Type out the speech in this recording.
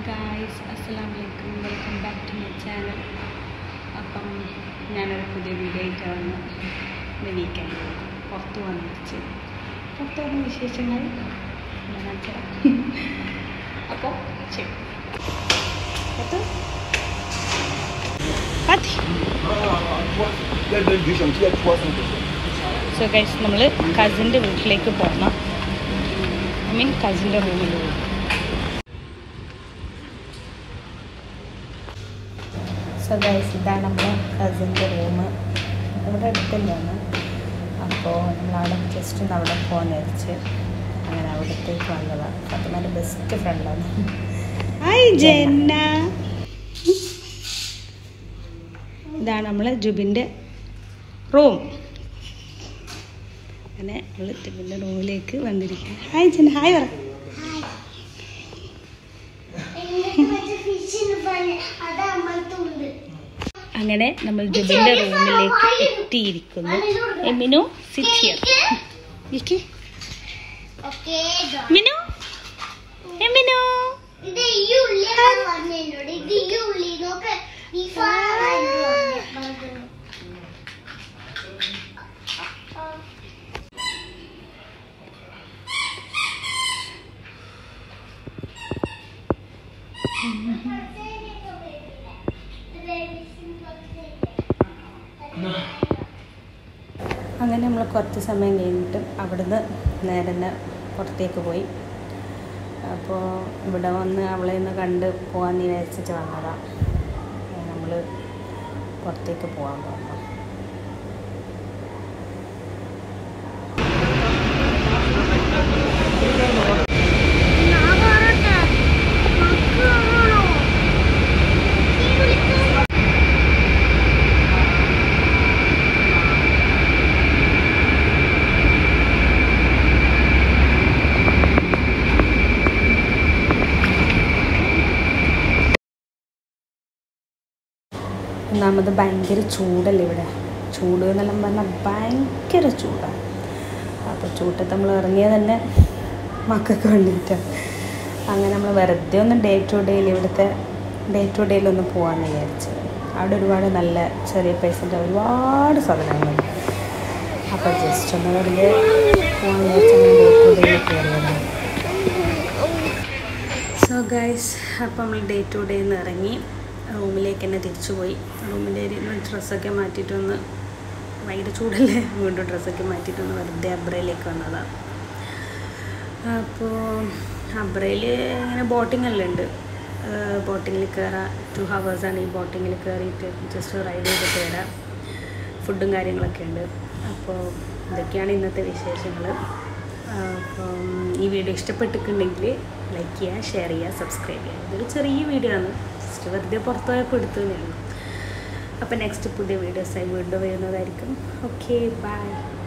Guys അസ്സലാം വലൈക്കും welcome back to my channel അപ്പം ഞാനൊരു പുതിയ വീഡിയോ ആയിട്ട് വന്നു ഇന്ന് വീക്കെൻഡ് പുറത്ത് വന്നു വെച്ച് പുറത്ത് വന്ന വിശേഷങ്ങൾ ഞാൻ അയച്ചുതരാം. അപ്പോൾ ശരി പത്ത് പത്ത് സോ ഗൈസ് നമ്മൾ കസിൻ്റെ വീട്ടിലേക്ക് പോകണം ഐ മീൻ കസിൻ്റെ റൂമിൽ പോകും സോ ഗൈസ് ഇതാണ് നമ്മുടെ കസിൻ്റെ റൂം ഇവിടെ അടുത്ത് തന്നെയാണ് അപ്പോൾ നമ്മളവിടെ ജസ്റ്റ് ഒന്ന് അവിടെ പോകാൻ വിചാരിച്ച് അങ്ങനെ അവിടത്തേക്ക് വന്നതാണ് ഫാത്തിമാൻ്റെ ബെസ്റ്റ് ഫ്രണ്ടാണ് ഹായ് ജന്ന ഇതാണ് നമ്മൾ ജുബിൻ്റെ റൂം അങ്ങനെ നമ്മൾ ജുബിൻ്റെ റൂമിലേക്ക് വന്നിരിക്കുക ഹായ് ജന്ന ഹായ് പറ അങ്ങനെ നമ്മൾ ജുബിൻ്റെ റൂമിലേക്ക് എത്തിയിരിക്കുന്നു എമിനു സിറ്റ് ഹിയർ ഇരിക്ക്. മിനു എമിനു ഇത് ഈ ഉള്ളിയാണ് പറഞ്ഞതിനോട് ഇത് ഈ ഉള്ളി നോക്ക് ഈ സാധനം അങ്ങനെ നമ്മൾ കുറച്ച് സമയം കഴിഞ്ഞിട്ട് അവിടുന്ന് നേരെ തന്നെ പുറത്തേക്ക് പോയി അപ്പോൾ ഇവിടെ വന്ന് അവളെ ഒന്ന് കണ്ട് പോകാൻ വിചാരിച്ചിട്ട് വന്നതാണ് നമ്മൾ പുറത്തേക്ക് പോകാൻ പോകുന്നു ഞാൻ പറയട്ടെ മക്കളാണോ ഈ വിളിക്കുന്നത് ഒന്നാമത് ഭയങ്കര ചൂടല്ലേ ഇവിടെ ചൂട് എന്നെല്ലാം പറഞ്ഞാൽ ഭയങ്കര ചൂടാണ് അപ്പോൾ ചൂട്ടത്ത് നമ്മൾ ഇറങ്ങിയത് തന്നെ മക്കൾക്ക് വേണ്ടിയിട്ടാണ് അങ്ങനെ നമ്മൾ വെറുതെ ഒന്ന് ഡേ ടു ഡേയിൽ ഇവിടുത്തെ ഡേ ടു ഡേയിലൊന്ന് പോകാമെന്ന് വിചാരിച്ചത് അവിടെ ഒരുപാട് നല്ല ചെറിയ പൈസൻ്റെ ഒരുപാട് സാധനങ്ങളുണ്ട് അപ്പോൾ ജസ്റ്റ് ഒന്ന് വെറുതെ പോകാൻ വിചാരിച്ചാൽ ഡേ ടു ഡേയിൽ കയറിയതാണ് സോ ഗൈസ് അപ്പോൾ നമ്മൾ ഡേ ടു ഡേ നിന്ന് ഇറങ്ങി റൂമിലേക്ക് തന്നെ തിരിച്ചു പോയി റൂമിൻ്റെ ഡ്രസ്സൊക്കെ മാറ്റിയിട്ടൊന്ന് ഭയങ്കര ചൂടല്ലേ വീണ്ടും ഡ്രസ്സൊക്കെ മാറ്റിയിട്ടൊന്ന് വെറുതെ അബ്രയിലേക്ക് വന്നതാണ് അപ്പോൾ അബ്രയിൽ ഇങ്ങനെ ബോട്ടിംഗ് എല്ലാം ഉണ്ട് ബോട്ടിങ്ങിൽ കയറാം ടു ഹവേഴ്സാണ് ഈ ബോട്ടിങ്ങിൽ കയറിയിട്ട് ജസ്റ്റ് റൈഡ് ചെയ്തിട്ട് വരാം ഫുഡും കാര്യങ്ങളൊക്കെ ഉണ്ട് അപ്പോൾ ഇതൊക്കെയാണ് ഇന്നത്തെ വിശേഷങ്ങൾ അപ്പം ഈ വീഡിയോ ഇഷ്ടപ്പെട്ടിട്ടുണ്ടെങ്കിൽ ലൈക്ക് ചെയ്യുക ഷെയർ ചെയ്യുക സബ്സ്ക്രൈബ് ചെയ്യുക ഇതൊരു ചെറിയ വീഡിയോ ആണ് ജസ്റ്റ് വെറുതെ പുറത്തു പോയപ്പോൾ എടുത്തതേ ഉള്ളൂ അപ്പോൾ നെക്സ്റ്റ് പുതിയ വീഡിയോസായി വീണ്ടും വരുന്നതായിരിക്കും ഓക്കെ ബൈ